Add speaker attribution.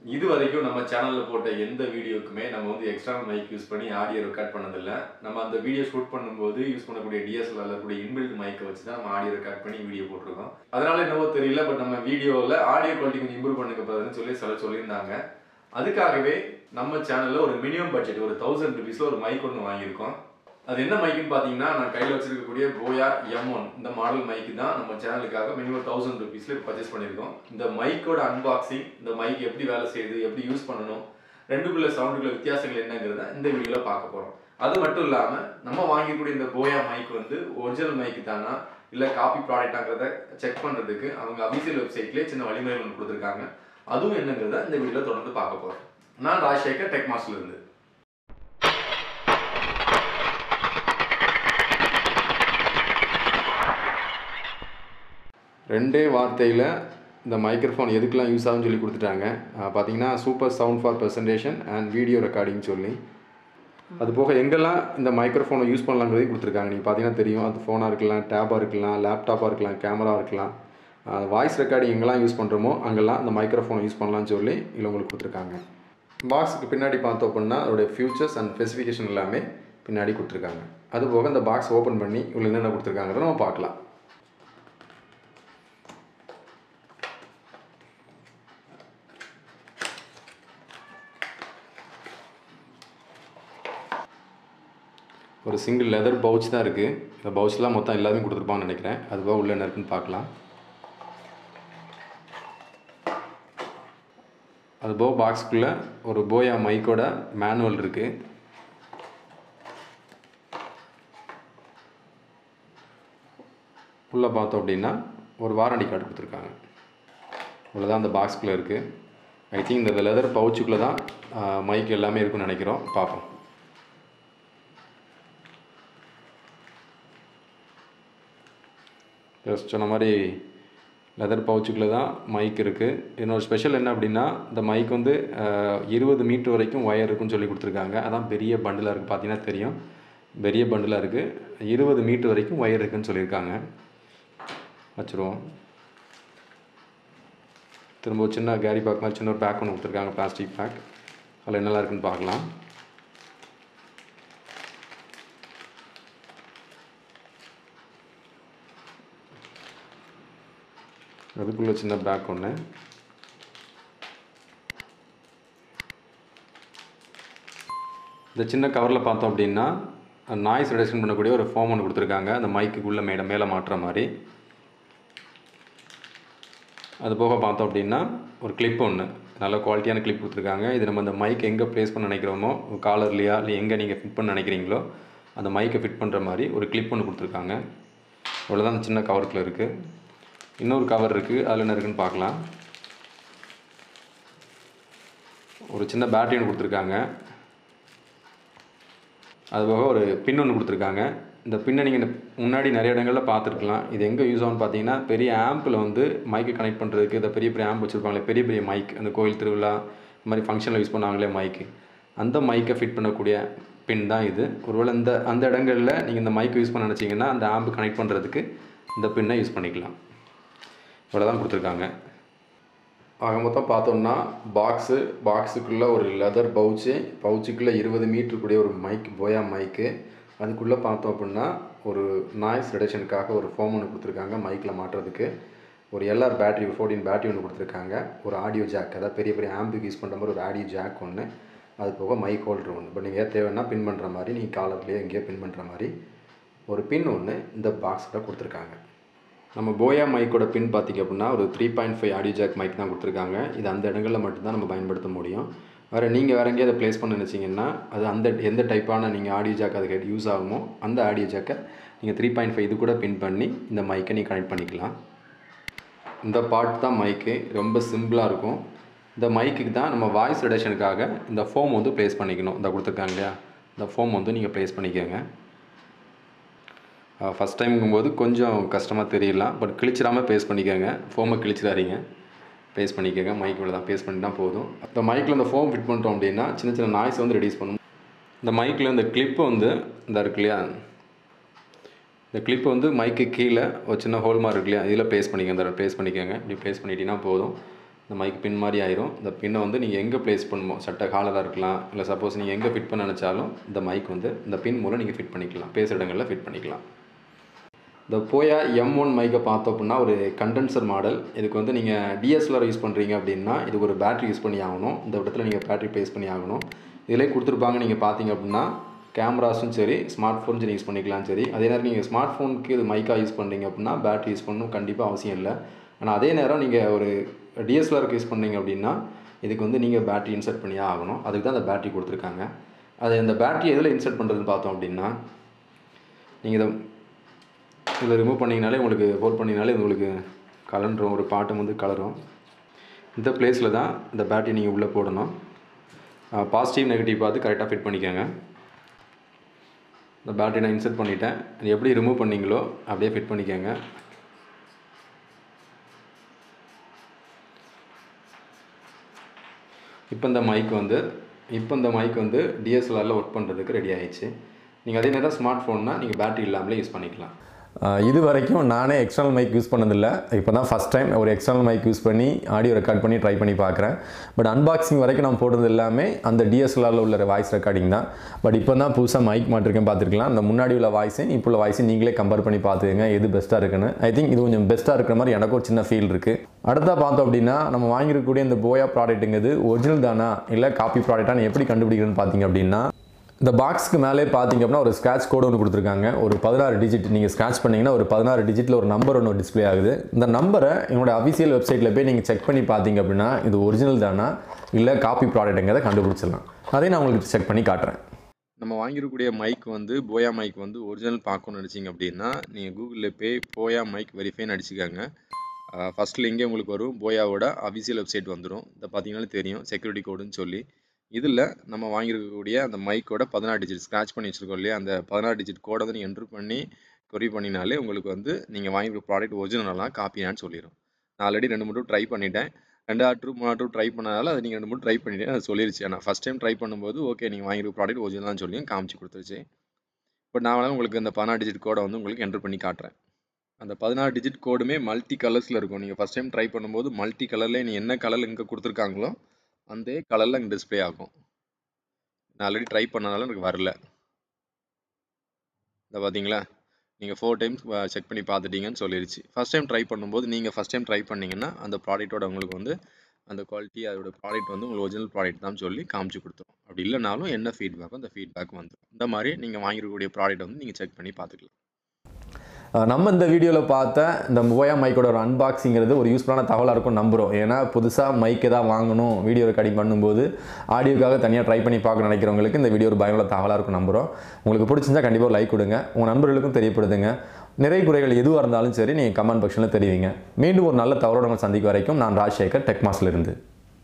Speaker 1: இது வரைக்கும் நம்ம சேனல்ல போட்ட எந்த வீடியோக்குமே நம்ம வந்து எக்ஸ்டர்னல் மைக் யூஸ் பண்ணி ஆடியோ ரெக்கார்ட் பண்ணதில்ல நம்ம அந்த வீடியோ ஷூட் பண்ணும்போது யூஸ் பண்ணக்கூடிய டிஎஸ்எல்ஆர்ல கூடிய இன்பில்ட் மைக்கை வச்சு தான் நம்ம ஆடியோ ரெக்கார்ட் பண்ணி வீடியோ போட்டிருக்கோம் அதனால என்னவோ தெரியல பட் நம்ம வீடியோவில் ஆடியோ குவாலிட்டி கொஞ்சம் இம்ப்ரூவ் பண்ணுங்க brotherன்னு சொல்லி சில சொல்லியிருந்தாங்க அதுக்காகவே நம்ம சேனல்ல ஒரு மினிமம் பட்ஜெட் ஒரு தௌசண்ட் ருபீஸ்ல ஒரு மைக் ஒன்று வாங்கியிருக்கோம் அது என்ன மைக்குன்னு பார்த்தீங்கன்னா நான் கையில் வச்சிருக்கக்கூடிய போயா எம் ஒன் இந்த மாடல் மைக்கு தான் நம்ம சேனலுக்காக மினிமம் தௌசண்ட் ருபீஸில் பர்ச்சேஸ் பண்ணியிருக்கோம் இந்த மைக்கோட அன்பாக்சிங் இந்த மைக் எப்படி வேலை செய்யுது எப்படி யூஸ் பண்ணணும் ரெண்டுக்குள்ள சவுண்டுக்குள்ள வித்தியாசங்கள் என்னங்கிறத இந்த வீடியோவில் பார்க்க போகிறோம் அது மட்டும் இல்லாமல் நம்ம வாங்கிக்கூடிய இந்த போயா மைக் வந்து ஒரிஜினல் மைக்கு தானா இல்லை காப்பி ப்ராடக்டாங்கிறத செக் பண்ணுறதுக்கு அவங்க அபிஷியல் வெப்சைட்லேயே சின்ன வழிமுறைகள் ஒன்று கொடுத்துருக்காங்க அதுவும் என்னங்கிறத இந்த வீடியோவில் தொடர்ந்து பார்க்க போகிறோம் நான் ராஜசேகர் டெக் மாஸ்டர்லேருந்து ரெண்டே வார்த்தையில் இந்த மைக்ரோஃபோன் எதுக்கெல்லாம் யூஸ் ஆகும்னு சொல்லி கொடுத்துட்டாங்க அஹ் பார்த்தீங்கன்னா super sound for presentation and video recording சொல்லி அது போக எங்கெல்லாம் இந்த மைக்ரோஃபோனை யூஸ் பண்ணலாங்கிறதையும் கொடுத்துருக்காங்க நீங்கள் பார்த்தீங்கன்னா தெரியும் அது ஃபோனாக இருக்கலாம் டேப்பாக இருக்கலாம் லேப்டாப்பாக இருக்கலாம் கேமரா இருக்கலாம் வாய்ஸ் ரெக்கார்டிங் எங்கெல்லாம் யூஸ் பண்ணுறோமோ அங்கெல்லாம் இந்த மைக்ரோஃபோனை யூஸ் பண்ணலாம்னு சொல்லி இதில் உங்களுக்கு கொடுத்துருக்காங்க பாக்ஸுக்கு பின்னாடி பார்த்தோம் அப்படின்னா அதோடைய ஃபியூச்சர்ஸ் அண்ட் ஸ்பெசிஃபிகேஷன் எல்லாமே பின்னாடி கொடுத்துருக்காங்க அது போக இந்த பாக்ஸ் ஓப்பன் பண்ணி இவ்வளோ என்னென்ன கொடுத்துருக்காங்கிறத நம்ம பார்க்கலாம் ஒரு சிங்கிள் லெதர் பவுச் தான் இருக்குது இந்த பவுச்லாம் மொத்தம் எல்லாமே கொடுத்துருப்பான்னு நினைக்கிறேன் அதுவாக உள்ள என்ன இருக்குன்னு பார்க்கலாம் அது போக பாக்ஸ்க்குள்ளே ஒரு போயா மைக்கோட மேனுவல் இருக்குது உள்ளே பார்த்தோம் அப்படின்னா ஒரு வாரண்டி கார்டு கொடுத்துருக்காங்க இவ்வளோதான் அந்த பாக்ஸ்குள்ளே இருக்குது ஐ திங்க் இந்த லெதர் பவுச்சுக்குள்ளே தான் மைக் எல்லாமே இருக்குன்னு நினைக்கிறோம் பார்ப்போம் ஜஸ்ட் சொன்ன மாதிரி லெதர் பவுச்சுக்குள்ளே தான் மைக் இருக்குது இன்னொரு ஸ்பெஷல் என்ன அப்படின்னா இந்த மைக் வந்து இருபது மீட்டர் வரைக்கும் ஒயர் இருக்குன்னு சொல்லி கொடுத்துருக்காங்க அதான் பெரிய பண்டிலாக இருக்குது பார்த்தீங்கன்னா தெரியும் பெரிய பண்டிலாக இருக்குது இருபது மீட்டர் வரைக்கும் ஒயர் இருக்குன்னு சொல்லியிருக்காங்க வச்சுருவோம் திரும்ப ஒரு சின்ன கேரி பேக் மாதிரி சின்ன ஒரு பேக் ஒன்று கொடுத்துருக்காங்க பிளாஸ்டிக் பேக் அதில் என்னெல்லாம் இருக்குன்னு பார்க்கலாம் அதுக்குள்ளே சின்ன பேக் ஒன்று இந்த சின்ன கவரில் பார்த்தோம் அப்படின்னா நாய்ஸ் ரிடக்ஷன் பண்ணக்கூடிய ஒரு ஃபோம் ஒன்று கொடுத்துருக்காங்க அந்த மைக்குக்குள்ளே மேலே மேலே மாட்டுற மாதிரி அது போக பார்த்தோம் அப்படின்னா ஒரு கிளிப் ஒன்று நல்ல குவாலிட்டியான கிளிப் கொடுத்துருக்காங்க இது நம்ம அந்த மைக் எங்கே ப்ளேஸ் பண்ண நினைக்கிறோமோ காலர்லையா இல்லை எங்கே நீங்கள் ஃபிட் பண்ண நினைக்கிறீங்களோ அந்த மைக்கை ஃபிட் பண்ணுற மாதிரி ஒரு கிளிப் ஒன்று கொடுத்துருக்காங்க இவ்வளோதான் அந்த சின்ன கவருக்குள்ளே இருக்குது இன்னொரு கவர் இருக்குது அதில் என்ன இருக்குன்னு பார்க்கலாம் ஒரு சின்ன பேட்டரி ஒன்று கொடுத்துருக்காங்க அதுபோக ஒரு பின் ஒன்று கொடுத்துருக்காங்க இந்த பின்னை நீங்கள் முன்னாடி நிறைய இடங்களில் பார்த்துருக்கலாம் இது எங்கே யூஸ் ஆகும்னு பார்த்தீங்கன்னா பெரிய ஆம்பில் வந்து மைக்கை கனெக்ட் பண்ணுறதுக்கு இந்த பெரிய பெரிய ஆம்ப் வச்சுருப்பாங்களே பெரிய பெரிய மைக் அந்த கோயில் திருவிழா இந்த மாதிரி ஃபங்க்ஷனில் யூஸ் பண்ணுவாங்களே மைக்கு அந்த மைக்கை ஃபிட் பண்ணக்கூடிய பின் தான் இது ஒருவேளை இந்த அந்த இடங்களில் நீங்கள் இந்த மைக் யூஸ் பண்ண நினச்சிங்கன்னா அந்த ஆம்பு கனெக்ட் பண்ணுறதுக்கு இந்த பின்னை யூஸ் பண்ணிக்கலாம் இவ்வளோ தான் கொடுத்துருக்காங்க ஆக மொத்தம் பார்த்தோம்னா பாக்ஸு பாக்ஸுக்குள்ளே ஒரு லெதர் பவுச்சு பவுச்சுக்குள்ளே இருபது மீட்ரு கூடிய ஒரு மைக் போயா மைக்கு அதுக்குள்ளே பார்த்தோம் அப்படின்னா ஒரு நாய்ஸ் ரிடக்ஷனுக்காக ஒரு ஃபோம் ஒன்று கொடுத்துருக்காங்க மைக்கில் மாட்டுறதுக்கு ஒரு எல்ஆர் பேட்டரி ஃபோர்டீன் பேட்டரி ஒன்று கொடுத்துருக்காங்க ஒரு ஆடியோ ஜாக் அதாவது பெரிய பெரிய ஆம்புக்கு யூஸ் பண்ணுற மாதிரி ஒரு ஆடியோ ஜாக் ஒன்று அது போக மைக் ஹோல்டர் ஒன்று இப்போ நீங்கள் தேவைன்னா பின் பண்ணுற மாதிரி நீங்கள் காலர்லேயே எங்கேயோ பின் பண்ணுற மாதிரி ஒரு பின் ஒன்று இந்த பாக்ஸில் கொடுத்துருக்காங்க நம்ம போயா மைக்கோட பின் பார்த்திங்க அப்படின்னா ஒரு three point five audio jack mic தான் கொடுத்துருக்காங்க இது அந்த இடங்களில் மட்டும்தான் நம்ம பயன்படுத்த முடியும் வேறு நீங்கள் வேறு எங்கேயாவது ப்ளேஸ் பண்ண நினச்சிங்கன்னா அது அந்த எந்த டைப்பான நீங்கள் ஆடியோ ஜாக் அதுக்கு யூஸ் ஆகுமோ அந்த ஆடியோ ஜாக்கை நீங்கள் த்ரீ பாயிண்ட் ஃபைவ் இது கூட பின் பண்ணி இந்த மைக்கை நீங்கள் கனெக்ட் பண்ணிக்கலாம் இந்த பார்ட் தான் மைக்கு ரொம்ப சிம்பிளாக இருக்கும் இந்த மைக்குக்கு தான் நம்ம வாய்ஸ் ரிடக்ஷனுக்காக இந்த ஃபோம் வந்து ப்ளேஸ் பண்ணிக்கணும் இந்த கொடுத்துருக்காங்க இல்லையா இந்த ஃபோம் வந்து நீங்கள் ப்ளேஸ் பண்ணிக்கோங்க ஃபஸ்ட் டைம்ங்கும்போது கொஞ்சம் கஷ்டமாக தெரியலாம் பட் கிழிச்சிடாமல் பேஸ் பண்ணிக்கோங்க ஃபோமை கிழிச்சிடாதீங்க பேஸ் பண்ணிக்கோங்க மைக் இவ்வளோ தான் பேஸ் பண்ணிட்டா போதும் இந்த மைக்கில் இந்த ஃபோம் ஃபிட் பண்ணிட்டோம் அப்படின்னா சின்ன சின்ன நாய்ஸ் வந்து ரெடியூஸ் பண்ணும் இந்த மைக்கில் இந்த கிளிப்பு வந்து இந்த இருக்கு இல்லையா இந்த கிளிப்பு வந்து மைக்கு கீழே ஒரு சின்ன ஹோல் மாதிரி இருக்கு இல்லையா இதில் ப்ளேஸ் பண்ணிக்கோங்க இந்த ப்ளேஸ் பண்ணிக்கோங்க இப்படி ப்ளேஸ் பண்ணிட்டீங்கன்னா போதும் இந்த மைக் பின் மாதிரி ஆயிரும் இந்த பின்னை வந்து நீங்கள் எங்கே ப்ளேஸ் பண்ணுமோ சட்டை காலராக இருக்கலாம் இல்லை சப்போஸ் நீங்கள் எங்கே ஃபிட் பண்ண நினச்சாலும் இந்த மைக் வந்து இந்த பின் மூலம் நீங்கள் ஃபிட் பண்ணிக்கலாம் பேசுகிற இடங்களில் ஃபிட் பண்ணிக்கலாம் இந்த போயா எம் ஒன் மைக்கை பார்த்தோம் அப்படின்னா ஒரு கண்டென்சர் மாடல் இதுக்கு வந்து நீங்கள் டிஎஸ்எல்ஆர் யூஸ் பண்ணுறீங்க அப்படின்னா இதுக்கு ஒரு பேட்டரி யூஸ் பண்ணி ஆகணும் இந்த இடத்துல நீங்கள் பேட்டரி ப்ளேஸ் பண்ணி ஆகணும் இதிலே கொடுத்துருப்பாங்க நீங்கள் பார்த்தீங்க அப்படின்னா கேமராஸும் சரி ஸ்மார்ட் ஃபோன் சரி யூஸ் பண்ணிக்கலாம் சரி அதே நேரம் நீங்கள் ஸ்மார்ட் ஃபோனுக்கு இது மைக்காக யூஸ் பண்ணுறீங்க அப்படின்னா பேட்டரி யூஸ் பண்ணணும் கண்டிப்பாக அவசியம் இல்லை ஆனால் அதே நேரம் நீங்கள் ஒரு டிஎஸ்எல்ஆருக்கு யூஸ் பண்ணீங்க அப்படின்னா இதுக்கு வந்து நீங்கள் பேட்டரி இன்சர்ட் பண்ணியே ஆகணும் அதுக்கு தான் அந்த பேட்டரி கொடுத்துருக்காங்க அது அந்த பேட்டரி எதில் இன்சர்ட் பண்ணுறதுன்னு பார்த்தோம் அப்படின்னா நீங்கள் இதை இதில் ரிமூவ் பண்ணிங்கனாலே உங்களுக்கு ஹோல்ட் பண்ணிங்கனாலே உங்களுக்கு கலண்டுரும் ஒரு பாட்டம் வந்து கலரும் இந்த பிளேஸில் தான் இந்த பேட்டரி நீங்கள் உள்ளே போடணும் பாசிட்டிவ் நெகட்டிவ் பார்த்து கரெக்டாக ஃபிட் பண்ணிக்கோங்க இந்த பேட்டரி நான் இன்சர்ட் பண்ணிட்டேன் இது எப்படி ரிமூவ் பண்ணீங்களோ அப்படியே ஃபிட் பண்ணிக்கோங்க இப்போ இந்த மைக் வந்து இப்போ இந்த மைக் வந்து டிஎஸ்எல்ஆரில் ஒர்க் பண்ணுறதுக்கு ரெடி ஆயிடுச்சு நீங்கள் அதே நேரம் ஸ்மார்ட் ஃபோன்னா நீங்கள் பேட்டரி இல்லாமலே யூஸ் பண்ணிக்கலாம்
Speaker 2: இது வரைக்கும் நானே எக்ஸ்டர்னல் மைக் யூஸ் பண்ணதில்லை இப்போ தான் ஃபஸ்ட் டைம் ஒரு எக்ஸ்டர்னல் மைக் யூஸ் பண்ணி ஆடியோ ரெக்கார்ட் பண்ணி ட்ரை பண்ணி பார்க்குறேன் பட் அன்பாக்சிங் வரைக்கும் நான் போடுறது எல்லாமே அந்த டிஎஸ்எல்ஆரில் உள்ள வாய்ஸ் ரெக்கார்டிங் தான் பட் இப்போ தான் புதுசாக மைக் மாட்டிருக்கேன் பார்த்துருக்கலாம் அந்த முன்னாடி உள்ள வாய்ஸையும் இப்போ உள்ள வாய்ஸையும் நீங்களே கம்பேர் பண்ணி பார்த்துக்கங்க எது பெஸ்ட்டாக இருக்குன்னு ஐ திங்க் இது கொஞ்சம் பெஸ்ட்டாக இருக்கிற மாதிரி எனக்கு ஒரு சின்ன ஃபீல் இருக்குது அடுத்தா பார்த்தோம் அப்படின்னா நம்ம வாங்கியிருக்கக்கூடிய இந்த போயா ப்ராடக்ட்டுங்கிறது ஒரிஜினல் தானா இல்லை காப்பி ப்ராடக்டானு எப்படி கண்டுபிடிக்கிறதுன்னு பார்த்தீங்க அப்படின்னா இந்த பாக்ஸ்க்கு மேலே பார்த்தீங்க அப்படின்னா ஒரு ஸ்க்ராட்ச் கோடு ஒன்று கொடுத்துருக்காங்க ஒரு பதினாறு டிஜிட் நீங்கள் ஸ்க்ராட்ச் பண்ணிங்கன்னா ஒரு பதினாறு டிஜிட்டில் ஒரு நம்பர் ஒன்று டிஸ்ப்ளே ஆகுது இந்த நம்பரை என்னோட அஃபிஷியல் வெப்சைட்டில் போய் நீங்கள் செக் பண்ணி பார்த்தீங்க அப்படின்னா இது ஒரிஜினல் தானா இல்லை காப்பி ப்ராடக்ட்டுங்கிறத கண்டுபிடிச்சிடலாம் அதையும் நான் உங்களுக்கு செக் பண்ணி காட்டுறேன்
Speaker 1: நம்ம வாங்கியிருக்கக்கூடிய மைக் வந்து போயா மைக் வந்து ஒரிஜினல் பார்க்கணும்னு நினச்சிங்க அப்படின்னா நீங்கள் கூகுளில் போய் போயா மைக் வெரிஃபைன்னு அடிச்சுக்காங்க ஃபஸ்ட் லிங்கே உங்களுக்கு வரும் போயாவோட அஃபிஷியல் வெப்சைட் வந்துடும் இதை பார்த்தீங்கன்னாலே தெரியும் செக்யூரிட்டி கோடுன்னு சொல்லி இதில் நம்ம வாங்கியிருக்கக்கூடிய அந்த மைக்கோட பதினாறு டிஜிட் ஸ்க்ராட்ச் பண்ணி வச்சுருக்கோம் இல்லையா அந்த பதினாறு டிஜிட் கோடை வந்து நீங்கள் என்ட்ரு பண்ணி கொரி பண்ணினாலே உங்களுக்கு வந்து நீங்கள் வாங்கியிருக்க ப்ராடக்ட் ஒரிஜினலாம் காப்பியான்னு சொல்லிடும் நான் ஆல்ரெடி ரெண்டு மூணு ட்ரை பண்ணிட்டேன் ரெண்டு ஆட்ரு மூணு ஆட்ரு ட்ரை பண்ணதால அது நீங்கள் ரெண்டு மூணு ட்ரை பண்ணிட்டேன் அது சொல்லிருச்சு ஆனால் ஃபஸ்ட் டைம் ட்ரை பண்ணும்போது ஓகே நீங்கள் வாங்கியிருக்க ப்ராடக்ட் ஒரிஜினல்னு சொல்லி காமிச்சு கொடுத்துருச்சு பட் நான் வேணால் உங்களுக்கு அந்த பதினாறு டிஜிட் கோடை வந்து உங்களுக்கு என்ட்ரு பண்ணி காட்டுறேன் அந்த பதினாறு டிஜிட் கோடுமே மல்டி கலர்ஸில் இருக்கும் நீங்கள் ஃபஸ்ட் டைம் ட்ரை பண்ணும்போது மல்டி கலர்லேயே நீ என்ன கலர் இங்கே கொடுத்துருக்காங்களோ அந்த கலரில் இங்கே டிஸ்பிளே ஆகும் நான் ஆல்ரெடி ட்ரை பண்ணனால எனக்கு வரல இதை பார்த்தீங்களா நீங்கள் ஃபோர் டைம்ஸ் செக் பண்ணி பார்த்துட்டீங்கன்னு சொல்லிருச்சு ஃபஸ்ட் டைம் ட்ரை பண்ணும்போது நீங்கள் ஃபஸ்ட் டைம் ட்ரை பண்ணிங்கன்னா அந்த ப்ராடக்ட்டோட உங்களுக்கு வந்து அந்த குவாலிட்டி அதோட ப்ராடக்ட் வந்து உங்களுக்கு ஒரிஜினல் ப்ராடக்ட் தான் சொல்லி காமிச்சு கொடுத்துரும் அப்படி இல்லைனாலும் என்ன ஃபீட்பேக்கோ அந்த ஃபீட்பேக் வந்துடும் இந்த மாதிரி நீங்கள் வாங்கிருக்கக்கூடிய ப்ராடக்ட் வந்து நீங்கள் செக் பண்ணி பார்த்துக்கலாம்
Speaker 2: நம்ம இந்த வீடியோவில் பார்த்த இந்த போயா மைக்கோட ஒரு அன்பாக்சிங்கிறது ஒரு யூஸ்ஃபுல்லான தகவலாக இருக்கும் நம்புகிறோம் ஏன்னா புதுசாக மைக் எதாவது வாங்கணும் வீடியோ ரெக்கார்டிங் பண்ணும்போது ஆடியோக்காக தனியாக ட்ரை பண்ணி பார்க்க நினைக்கிறவங்களுக்கு இந்த வீடியோ ஒரு பயனுள்ள தகவலாக இருக்கும் நம்புகிறோம் உங்களுக்கு பிடிச்சிருந்தா கண்டிப்பாக லைக் கொடுங்க உங்கள் நண்பர்களுக்கும் தெரியப்படுத்துங்க நிறை குறைகள் எதுவாக இருந்தாலும் சரி நீங்கள் கமெண்ட் செக்ஷனில் தெரிவிங்க மீண்டும் ஒரு நல்ல தகவலோட உங்களை சந்திக்க வரைக்கும் நான் ராஜசேகர் டெக்மாஸ்லேருந்து